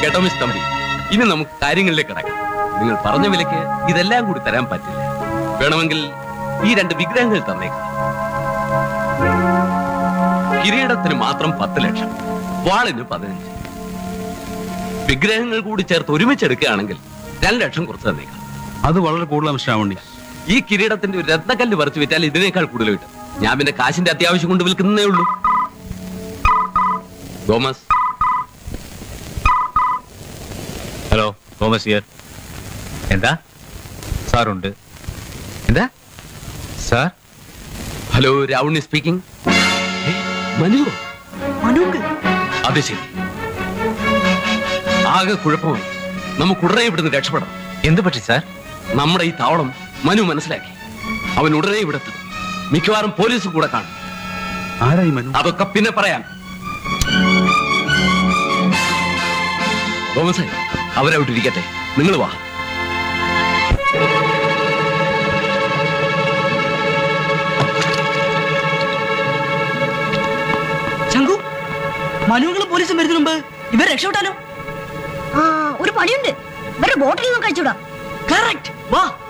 കേട്ടോ മിസ് തമ്പി ഇനി നമുക്ക് കാര്യങ്ങളിലേക്ക് കിടക്കാം നിങ്ങൾ പറഞ്ഞ വിലക്ക് ഇതെല്ലാം കൂടി തരാൻ പറ്റില്ല വേണമെങ്കിൽ ഈ രണ്ട് വിഗ്രഹങ്ങൾ തന്നേക്കാം കിരീടത്തിന് മാത്രം പത്ത് ലക്ഷം വാളിന് പതിനഞ്ച് വിഗ്രഹങ്ങൾ കൂടി ചേർത്ത് ഒരുമിച്ച് എടുക്കുകയാണെങ്കിൽ രണ്ട് ലക്ഷം കുറച്ച് തന്നേക്കാം അത് വളരെ കൂടുതലാണ് മിസ്റ്റർ രാമണ്ണി ഈ കിരീടത്തിന്റെ ഒരു രത്നക്കല്ല് പറിച്ചു വിറ്റാൽ ഇതിനേക്കാൾ കൂടുതൽ കിട്ടും ഞാൻ പിന്നെ കാശിന്റെ അത്യാവശ്യം കൊണ്ട് വിൽക്കുന്നേ ഉള്ളൂ തോമസ് ഹലോ തോമസ് ഹിയർ എന്താ സാറുണ്ട് എന്താ sir hello Ravunni speaking Manu മനുങ്ക് അത് ശരി ആകെ കുഴപ്പമായി നമുക്ക് ഉടനെ ഇവിടുന്ന് രക്ഷപ്പെടണം എന്ത് പറ്റി സാർ നമ്മുടെ ഈ താവളം മനു മനസ്സിലാക്കി അവൻ ഉടനെ ഇവിടെത്തും മിക്കവാറും പോലീസ് കൂടെ കാണും ആരായി മനു അതൊക്കെ പിന്നെ പറയാം തോമസേ അവരവിടെ ഇരിക്കട്ടെ നിങ്ങൾ വാ ശങ്കു മനുങ്ങളും പോലീസും വരുന്നതിന് മുമ്പ് ഇവർ രക്ഷപ്പെട്ടാലോ ആ ഒരു പണിയുണ്ട് ഇവരുടെ ബോട്ടിൽ നിന്നും കഴിച്ചൂടാ കറക്റ്റ് വാ